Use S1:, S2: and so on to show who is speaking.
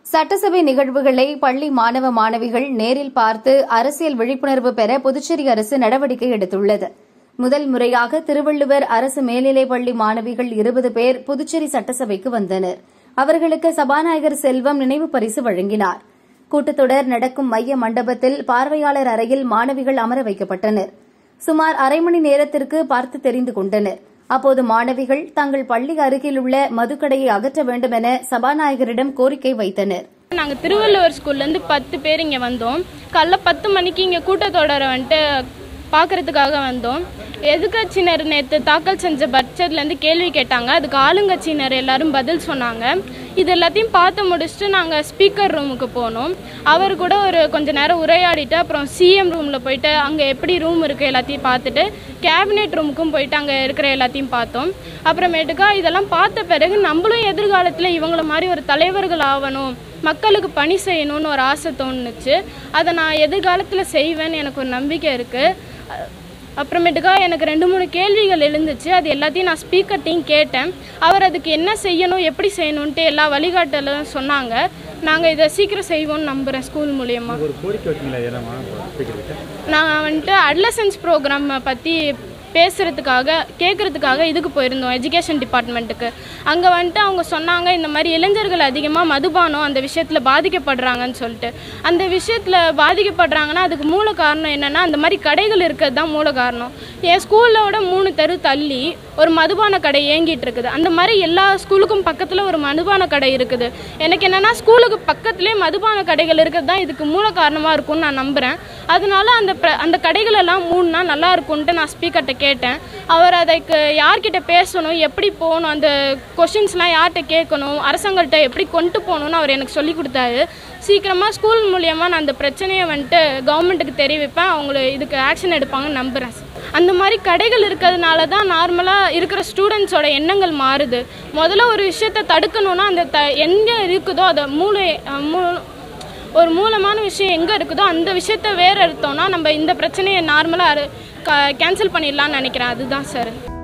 S1: சட்டசபை நிகழ்வுகளை பள்ளி மாணவ மாணவிகள் நேரில் பார்த்து அரசியல் விழிப்புணர்வு பெற புதுச்சேரி அரசு நடவடிக்கை எடுத்துள்ளது முதல் முறையாக திருவள்ளுவர் அரசு மேல்நிலைப் பள்ளி மாணவிகள் இருபது பேர் புதுச்சேரி சட்டசபைக்கு வந்தனர் அவர்களுக்கு சபாநாயகர் செல்வம் நினைவு பரிசு வழங்கினார் கூட்டத்தொடர் நடக்கும் மைய மண்டபத்தில் பார்வையாளர் அறையில் மாணவிகள் அமர வைக்கப்பட்டனர் சுமார் அரை மணி நேரத்திற்கு பார்த்து தெரிந்து கொண்டனர் அப்போது மாணவிகள் தங்கள் பள்ளி அருகில் உள்ள மதுக்கடையை அகற்ற வேண்டும் என சபாநாயகரிடம் கோரிக்கை வைத்தனர்
S2: நாங்கள் திருவள்ளுவர் ஸ்கூல்லேருந்து பத்து பேர் இங்கே வந்தோம் காலைல பத்து மணிக்கு இங்கே கூட்டத்தொடரை வந்துட்டு பார்க்கறதுக்காக வந்தோம் எதிர்கட்சியினர் நேற்று தாக்கல் செஞ்ச பட்ஜெட்லேருந்து கேள்வி கேட்டாங்க அதுக்கு ஆளுங்கட்சியினர் எல்லாரும் பதில் சொன்னாங்க இது எல்லாத்தையும் பார்த்து முடிச்சுட்டு நாங்கள் ஸ்பீக்கர் ரூமுக்கு போனோம் அவர் கூட ஒரு கொஞ்ச நேரம் உரையாடிட்டு அப்புறம் சிஎம் ரூமில் போயிட்டு அங்கே எப்படி ரூம் இருக்குது எல்லாத்தையும் பார்த்துட்டு கேபினெட் ரூமுக்கும் போயிட்டு அங்கே இருக்கிற எல்லாத்தையும் பார்த்தோம் அப்புறமேட்டுக்கா இதெல்லாம் பார்த்த பிறகு நம்மளும் எதிர்காலத்தில் இவங்கள மாதிரி ஒரு தலைவர்கள் ஆகணும் மக்களுக்கு பணி செய்யணும்னு ஒரு ஆசை தோணுச்சு அதை நான் எதிர்காலத்தில் செய்வேன்னு எனக்கு ஒரு நம்பிக்கை இருக்குது அப்புறமேட்டுக்கா எனக்கு ரெண்டு மூணு கேள்விகள் எழுந்துச்சு அது எல்லாத்தையும் நான் ஸ்பீக்கர்ட்டையும் கேட்டேன் அவர் அதுக்கு என்ன செய்யணும் எப்படி செய்யணுன்ட்டு எல்லா வழிகாட்டலும் சொன்னாங்க நாங்கள் இதை சீக்கிரம் செய்வோம்னு நம்புகிறேன் ஸ்கூல் மூலயமா
S3: ஒரு கோரிக்கை வச்சிங்களா என்னமா ஸ்பீக்கர்
S2: நான் வந்துட்டு அட்லசன்ஸ் ப்ரோக்ராம் பற்றி பேசுகிறதுக்காக கேட்குறதுக்காக இதுக்கு போயிருந்தோம் எஜுகேஷன் டிபார்ட்மெண்ட்டுக்கு அங்கே வந்துட்டு அவங்க சொன்னாங்க இந்த மாதிரி இளைஞர்கள் அதிகமாக மதுபானம் அந்த விஷயத்தில் பாதிக்கப்படுறாங்கன்னு சொல்லிட்டு அந்த விஷயத்தில் பாதிக்கப்படுறாங்கன்னா அதுக்கு மூல காரணம் என்னென்னா அந்த மாதிரி கடைகள் இருக்கிறது தான் மூல காரணம் என் ஸ்கூலோட மூணு தெரு தள்ளி ஒரு மதுபான கடை இயங்கிட்டு இருக்குது அந்த மாதிரி எல்லா ஸ்கூலுக்கும் பக்கத்தில் ஒரு மதுபான கடை இருக்குது எனக்கு என்னென்னா ஸ்கூலுக்கு பக்கத்துலேயே மதுபான கடைகள் இருக்கிறது தான் இதுக்கு மூல காரணமாக இருக்கும்னு நான் நம்புகிறேன் அதனால அந்த பிர- அந்த கடைகளெல்லாம் மூணுனா நல்லா இருக்கும்ன்ட்டு நான் ஸ்பீக்கர்கிட்ட கேட்டேன் அவர் அதுக்கு யார்கிட்ட பேசணும் எப்படி போகணும் அந்த கொஷின்ஸ்லாம் யார்கிட்ட கேட்கணும் அரசாங்கள்கிட்ட எப்படி கொண்டு போகணும்னு அவர் எனக்கு சொல்லி கொடுத்தாரு சீக்கிரமாக ஸ்கூல் மூலியமாக நான் அந்த பிரச்சனையை வந்துட்டு கவர்மெண்ட்டுக்கு தெரிவிப்பேன் அவங்க இதுக்கு ஆக்ஷன் எடுப்பாங்கன்னு நம்புகிறேன் அந்த மாதிரி கடைகள் இருக்கிறதுனால தான் நார்மலாக இருக்கிற ஸ்டூடெண்ட்ஸோட எண்ணங்கள் மாறுது முதல்ல ஒரு விஷயத்தை தடுக்கணும்னா அந்த த எங்கே இருக்குதோ அதை மூளை அஹ் மூ ஒரு மூலமான விஷயம் எங்கே இருக்குதோ அந்த விஷயத்த வேறு எடுத்தோம்னா நம்ம இந்த பிரச்சனையை நார்மலாக கேன்சல் பண்ணிடலாம்னு நினைக்கிறேன் அதுதான் சார்